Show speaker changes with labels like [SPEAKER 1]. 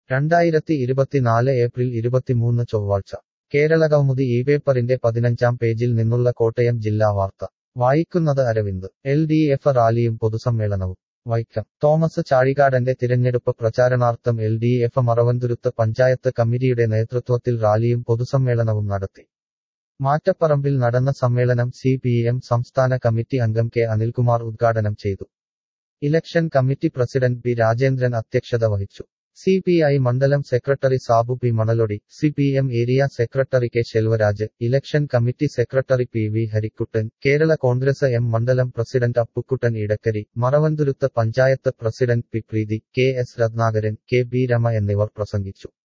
[SPEAKER 1] രണ്ടായിരത്തി ഇരുപത്തിനാല് ഏപ്രിൽ ഇരുപത്തിമൂന്ന് ചൊവ്വാഴ്ച കേരള കൗമുദി ഈ പേപ്പറിന്റെ പതിനഞ്ചാം പേജിൽ നിന്നുള്ള കോട്ടയം ജില്ലാ വാർത്ത വായിക്കുന്നത് അരവിന്ദ് എൽ ഡി എഫ് റാലിയും പൊതുസമ്മേളനവും വൈക്കം തോമസ് ചാഴികാടന്റെ തിരഞ്ഞെടുപ്പ് പ്രചാരണാർത്ഥം L D F Maravanthuruthu panchayat കമ്മിറ്റിയുടെ നേതൃത്വത്തിൽ റാലിയും പൊതുസമ്മേളനവും നടത്തി മാറ്റപ്പറമ്പിൽ നടന്ന സമ്മേളനം സി പി എം സംസ്ഥാന കമ്മിറ്റി അംഗം കെ അനിൽകുമാർ ഉദ്ഘാടനം ചെയ്തു election committee president P Rajendran അധ്യക്ഷത വഹിച്ചു സി പി ഐ മണ്ഡലം secretary Sabu P Manalodi C P M area secretary K Selvaraj election committee secretary P V Harikuttan Kerala Congress M മണ്ഡലം president Appukuttan Edakkari Maravanthuruthu panchayat president P Preethi K S Ratnakaran K B Rama എന്നിവർ പ്രസംഗിച്ചു